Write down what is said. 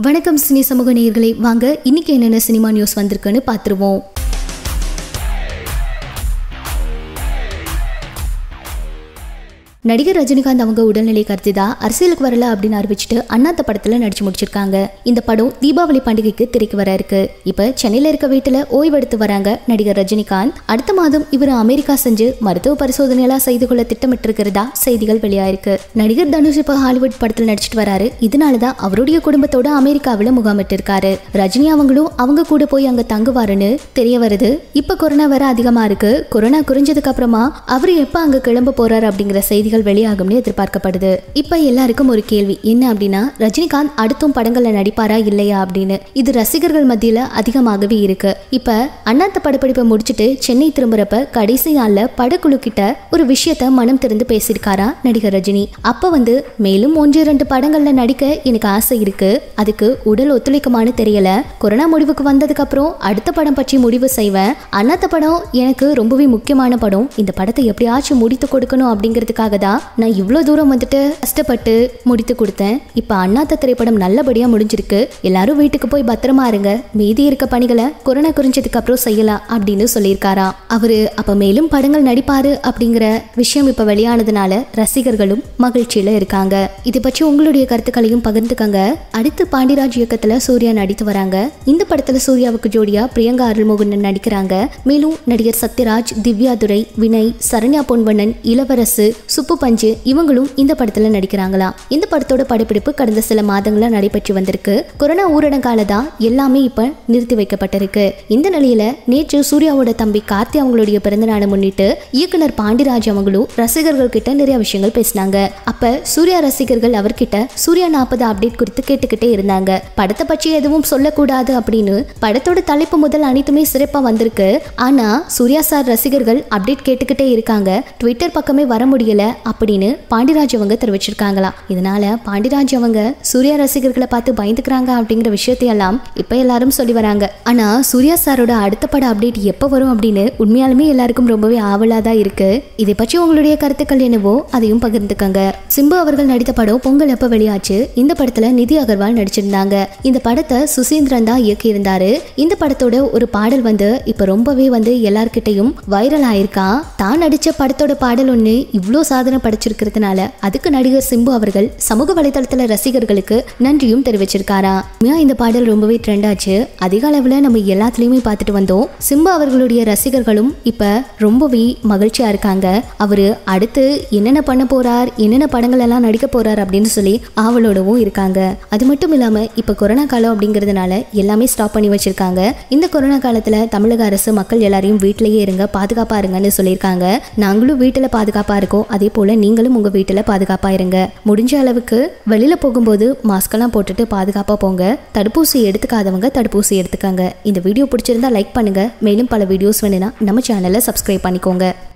வணக்கம் சினி சமூக நேயர்களே வாங்க இன்னைக்கு என்னென்ன சினிமா நியூஸ் வந்திருக்குன்னு பார்த்துருவோம் நடிகர் ரஜினிகாந்த் அவங்க உடல்நிலை கருத்துதா அரசியலுக்கு வரல அப்படின்னு அறிவிச்சிட்டு அண்ணாத்த படத்துல நடிச்சு முடிச்சிருக்காங்க இந்த படம் தீபாவளி பண்டிகைக்கு திரைக்கு வர இருக்கு இப்ப சென்னையில இருக்க வீட்டுல ஓய்வெடுத்து வராங்க நடிகர் ரஜினிகாந்த் அடுத்த மாதம் இவர் அமெரிக்கா சென்று மருத்துவ பரிசோதனையெல்லாம் செய்து கொள்ள திட்டமிட்டிருக்கிறதா செய்திகள் வெளியாயிருக்கு நடிகர் தனுஷ் இப்ப ஹாலிவுட் படத்துல நடிச்சிட்டு வராரு இதனாலதான் அவருடைய குடும்பத்தோட அமெரிக்காவில் முகாமிட்டு இருக்காரு ரஜினி அவங்களும் அவங்க கூட போய் அங்க தங்குவாருன்னு தெரிய வருது இப்ப கொரோனா வேற அதிகமா இருக்கு கொரோனா குறைஞ்சதுக்கு அப்புறமா அவர் எப்ப அங்க கிளம்ப போறாரு அப்படிங்கிற செய்திகள் வெளியாகும்னு எதிர்பார்க்கப்படுது இப்ப எல்லாருக்கும் ஒரு கேள்வி என்ன அப்படின்னா ரஜினிகாந்த் அடுத்தும் படங்கள்ல நடிப்பாரா இல்லையா அப்படின்னு இது ரசிகர்கள் மத்தியில அதிகமாகவே இருக்கு இப்ப அண்ணாத்த படப்பிடிப்பை முடிச்சுட்டு சென்னை திரும்புறப்ப கடைசி நாள்ல படக்குழு கிட்ட ஒரு விஷயத்த மனம் திறந்து பேசியிருக்காரா நடிகர் ரஜினி அப்ப வந்து மேலும் ஒன்று இரண்டு படங்கள்ல நடிக்க எனக்கு ஆசை இருக்கு அதுக்கு உடல் ஒத்துழைக்குமான்னு தெரியல கொரோனா முடிவுக்கு வந்ததுக்கு அப்புறம் அடுத்த படம் பற்றி முடிவு செய்வேன் அண்ணாத்த படம் எனக்கு ரொம்பவே முக்கியமான படம் இந்த படத்தை எப்படியாச்சும் முடித்து கொடுக்கணும் அப்படிங்கிறதுக்காக தான் நான் இவ்வளோ தூரம் வந்துட்டு கஷ்டப்பட்டு முடித்து கொடுத்தேன் இப்போ அண்ணாத்த திரைப்படம் நல்லபடியாக முடிஞ்சிருக்கு எல்லாரும் வீட்டுக்கு போய் பத்திரமா இருங்க மீதி இருக்க பணிகளை கொரோனா குறைஞ்சதுக்கு அப்புறம் செய்யலாம் அப்படின்னு சொல்லியிருக்காராம் அவரு அப்ப மேலும் படங்கள் நடிப்பாரு அப்படிங்கிற விஷயம் இப்ப வெளியானதுனால ரசிகர்களும் மகிழ்ச்சியில இருக்காங்க இது பற்றி உங்களுடைய கருத்துக்களையும் பகிர்ந்துக்கங்க அடுத்து பாண்டிராஜ் இயக்கத்துல சூர்யா நடித்து வராங்க இந்த படத்துல சூர்யாவுக்கு ஜோடியா பிரியங்கா அருள்மோகன் நடிக்கிறாங்க மேலும் நடிகர் சத்யராஜ் திவ்யா துரை வினய் சரண்யா பொன்வண்ணன் இளவரசு சுப்பு பஞ்சு இவங்களும் இந்த படத்துல நடிக்கிறாங்களாம் இந்த படத்தோட படப்பிடிப்பு கடந்த சில மாதங்களா நடைபெற்று வந்திருக்கு கொரோனா ஊரடங்கால தான் எல்லாமே இப்ப நிறுத்தி வைக்கப்பட்டிருக்கு இந்த நிலையில நேற்று சூர்யாவோட தம்பி கார்த்தி அவங்களுடைய பிறந்த நாளை முன்னிட்டு இயக்குனர் பாண்டிராஜ் அவங்களும் ரசிகர்கள் கிட்ட நிறைய விஷயங்கள் பேசினாங்க அப்ப சூர்யா ரசிகர்கள் அவர்கிட்ட சூர்யா நாற்பது அப்டேட் குறித்து கேட்டுக்கிட்டே இருந்தாங்க படத்தை பற்றி எதுவும் சொல்லக்கூடாது அப்படின்னு படத்தோட தலைப்பு முதல் அனைத்துமே சிறப்பா வந்திருக்கு ஆனா சூர்யா சார் ரசிகர்கள் அப்டேட் கேட்டுக்கிட்டே இருக்காங்க ட்விட்டர் பக்கமே வர முடியல அப்படின்னு பாண்டிராஜ் அவங்க தெரிவிச்சிருக்காங்களாம் இதனால பாண்டிராஜ் அவங்க சூர்யா ரசிகர்களை பார்த்து பயந்துக்கிறாங்க அப்படிங்கிற விஷயத்தையெல்லாம் இப்ப எல்லாரும் சொல்லி வராங்க ஆனா சூர்யா சாரோட அடுத்த பட அப்டேட் எப்போ வரும் அப்படின்னு உண்மையாலுமே எல்லாருக்கும் ரொம்பவே ஆவலா தான் இருக்கு இதை பற்றி உங்களுடைய கருத்துக்கள் என்னவோ அதையும் பகிர்ந்துக்கங்க சிம்பு அவர்கள் நடித்த படம் பொங்கல் எப்ப வெளியாச்சு இந்த படத்துல நிதி அகர்வால் நடிச்சிருந்தாங்க இந்த படத்தை சுசீந்திரன் தான் இயக்கியிருந்தாரு இந்த படத்தோட ஒரு பாடல் வந்து இப்ப ரொம்பவே வந்து எல்லார்கிட்டையும் வைரல் ஆயிருக்கான் தான் நடிச்ச படத்தோட பாடல் ஒன்று இவ்வளோ சாதனை படைச்சிருக்கிறதுனால அதுக்கு நடிகர் சிம்பு அவர்கள் சமூக வலைதளத்துல ரசிகர்களுக்கு நன்றியும் தெரிவிச்சிருக்காரா உண்மையா இந்த பாடல் ரொம்பவே ட்ரெண்ட் ஆச்சு அதிக அளவுல நம்ம எல்லாத்துலயுமே பார்த்துட்டு வந்தோம் சிம்பு அவர்களுடைய ரசிகர்களும் இப்ப ரொம்பவே மகிழ்ச்சியா இருக்காங்க அவரு அடுத்து என்னென்ன பண்ண போறார் என்னென்ன படங்கள் எல்லாம் நடிக்க போறார் அப்படின்னு சொல்லி ஆவலோடவும் இருக்காங்க அது மட்டும் இல்லாம இப்ப கொரோனா காலம் அப்படிங்கிறதுனால எல்லாமே ஸ்டாப் பண்ணி வச்சிருக்காங்க இந்த கொரோனா காலத்துல தமிழக அரசு மக்கள் எல்லாரையும் வீட்டிலேயே இருங்க பாதுகாப்பா இருங்கன்னு சொல்லியிருக்காங்க நாங்களும் வீட்டுல பாதுகாப்பா இருக்கோம் அதே போல நீங்களும் உங்க வீட்டுல பாதுகாப்பா இருங்க முடிஞ்ச அளவுக்கு வெளியில போகும்போது மாஸ்கெல்லாம் போட்டுட்டு பாதுகாப்பா போங்க தடுப்பூசி எடுத்துக்காதவங்க தடுப்பூசி எடுத்துக்கங்க இந்த வீடியோ பிடிச்சிருந்தா லைக் பண்ணுங்க மேலும் பல வீடியோஸ் வேணும்னா நம்ம சேனலை சப்ஸ்கிரைப் பண்ணிக்கோங்க